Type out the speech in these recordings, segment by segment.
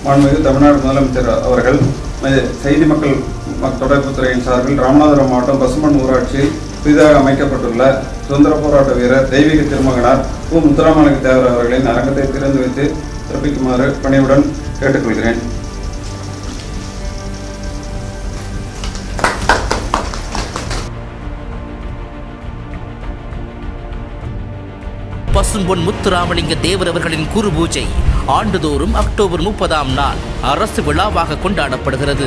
மாண்புமிகு தமிழ்நாடு முதலமைச்சர் அவர்கள் ம- செய்தி மக்கள் மக்- தொடர்புத் துறையின் சார்பில் ராமநாதபுரம் மாவட்டம் பசுமன் ஊராட்சியில் புதிதாக அமைக்கப்பட்டுள்ள சுதந்திர போராட்ட வீரர் தெய்வீக திருமகனார் கு முத்துராமலிங்க தேவர் அவர்களின் அரங்கத்தை திறந்து வைத்து சிறப்பிக்குமாறு பணியுடன் கேட்டுக்கொள்கிறேன் பசும்பொன் முத்துராமலிங்க தேவர் அவர்களின் குரு பூஜை ஆண்டுதோறும் அக்டோபர் முப்பதாம் நாள் அரசு விழாவாக கொண்டாடப்படுகிறது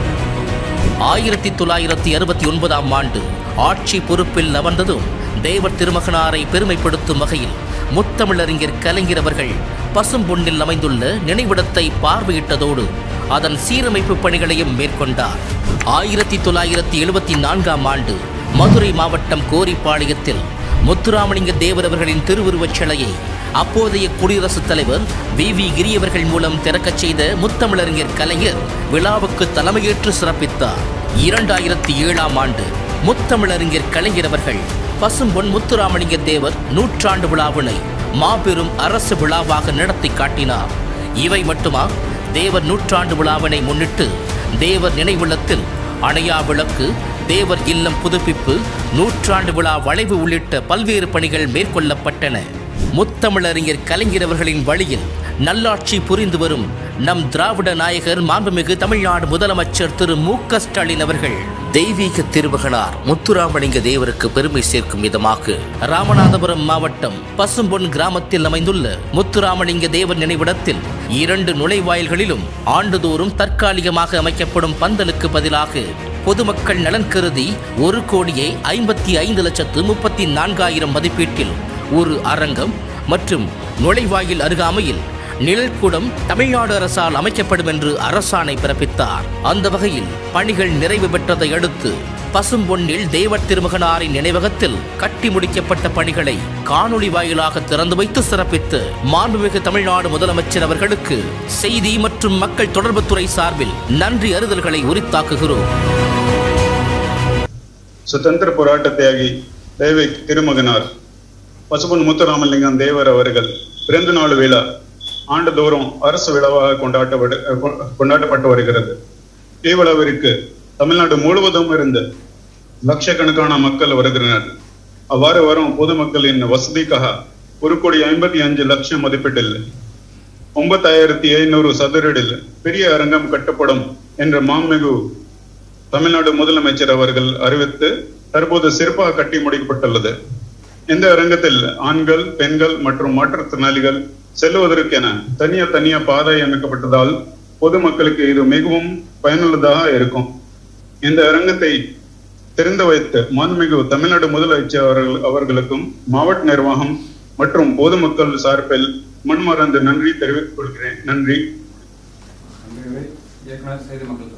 ஆயிரத்தி தொள்ளாயிரத்தி அறுபத்தி ஒன்பதாம் ஆண்டு ஆட்சி பொறுப்பில் அமர்ந்ததும் தேவர் திருமகனாரை பெருமைப்படுத்தும் வகையில் முத்தமிழறிஞர் கலைஞர் அவர்கள் பசும்பொன்னில் அமைந்துள்ள நினைவிடத்தை பார்வையிட்டதோடு அதன் சீரமைப்பு பணிகளையும் மேற்கொண்டார் ஆயிரத்தி தொள்ளாயிரத்தி எழுபத்தி நான்காம் ஆண்டு மதுரை மாவட்டம் கோரிப்பாளையத்தில் முத்துராமலிங்க தேவர் அவர்களின் திருவுருவச் சிலையை அப்போதைய குடியரசுத் தலைவர் வி வி கிரி அவர்கள் மூலம் திறக்கச் செய்த முத்தமிழறிஞர் கலைஞர் விழாவுக்கு தலைமையேற்று சிறப்பித்தார் இரண்டாயிரத்தி ஏழாம் ஆண்டு முத்தமிழறிஞர் கலைஞர் அவர்கள் பசும்பொன் முத்துராமலிங்க தேவர் நூற்றாண்டு விழாவினை மாபெரும் அரசு விழாவாக நடத்தி காட்டினார் இவை மட்டுமா தேவர் நூற்றாண்டு விழாவினை முன்னிட்டு தேவர் நினைவுள்ளத்தில் அணையா விளக்கு தேவர் இல்லம் புதுப்பிப்பு நூற்றாண்டு விழா வளைவு உள்ளிட்ட பல்வேறு பணிகள் மேற்கொள்ளப்பட்டன முத்தமிழறிஞர் கலைஞர் அவர்களின் வழியில் நல்லாட்சி புரிந்து வரும் நம் திராவிட நாயகர் மாண்புமிகு தமிழ்நாடு முதலமைச்சர் திரு மு க ஸ்டாலின் அவர்கள் தெய்வீக திருமகனார் முத்துராமலிங்க தேவருக்கு பெருமை சேர்க்கும் விதமாக ராமநாதபுரம் மாவட்டம் பசும்பொன் கிராமத்தில் அமைந்துள்ள முத்துராமலிங்க தேவர் நினைவிடத்தில் இரண்டு நுழைவாயில்களிலும் ஆண்டுதோறும் தற்காலிகமாக அமைக்கப்படும் பந்தலுக்கு பதிலாக பொதுமக்கள் நலன் கருதி ஒரு கோடியே ஐம்பத்தி ஐந்து லட்சத்து முப்பத்தி நான்காயிரம் மதிப்பீட்டில் ஒரு அரங்கம் மற்றும் நுழைவாயில் அருகாமையில் நிழல்குடம் தமிழ்நாடு அரசால் அமைக்கப்படும் என்று அரசாணை பிறப்பித்தார் அந்த வகையில் பணிகள் நிறைவு பெற்றதை அடுத்து பசும்பொன்னில் தேவர் திருமகனாரின் நினைவகத்தில் கட்டி முடிக்கப்பட்ட பணிகளை காணொளி வாயிலாக திறந்து வைத்து சிறப்பித்து மாண்புமிகு தமிழ்நாடு முதலமைச்சர் அவர்களுக்கு செய்தி மற்றும் மக்கள் தொடர்புத்துறை சார்பில் நன்றி அறிதல்களை உரித்தாக்குகிறோம் சுதந்திர போராட்ட தியாகி தேவை திருமகனார் பசுபன் முத்துராமலிங்கம் தேவர் அவர்கள் பிறந்த நாள் விழா ஆண்டுதோறும் அரசு விழாவாக கொண்டாட்டப்படு கொ- கொண்டாடப்பட்டு வருகிறது இவ்விழாவிற்கு தமிழ்நாடு முழுவதும் இருந்து லட்சக்கணக்கான மக்கள் வருகின்றனர் அவ்வாறு வரும் பொதுமக்களின் வசதிக்காக ஒரு கோடி ஐம்பத்தி அஞ்சு லட்சம் மதிப்பீட்டில் ஒன்பத்தாயிரத்தி ஐநூறு சதுரடில் பெரிய அரங்கம் கட்டப்படும் என்ற மாண்புமிகு தமிழ்நாடு முதலமைச்சர் அவர்கள் அறிவித்து தற்போது சிறப்பாக கட்டி முடிக்கப்பட்டுள்ளது இந்த அரங்கத்தில் ஆண்கள் பெண்கள் மற்றும் மாற்றுத்திறனாளிகள் செல்வதற்கென தனியா தனியா பாதை அமைக்கப்பட்டதால் பொதுமக்களுக்கு இது மிகவும் பயனுள்ளதாக இருக்கும் இந்த அரங்கத்தை திறந்து வைத்து மாண்புமிகு தமிழ்நாடு முதலமைச்சர் அவர்கள் அவர்களுக்கும் மாவட்ட நிர்வாகம் மற்றும் பொதுமக்கள் சார்பில் மண்மறந்து நன்றி தெரிவித்துக் கொள்கிறேன் நன்றி இயக்குனர் செய்தி மக்கள்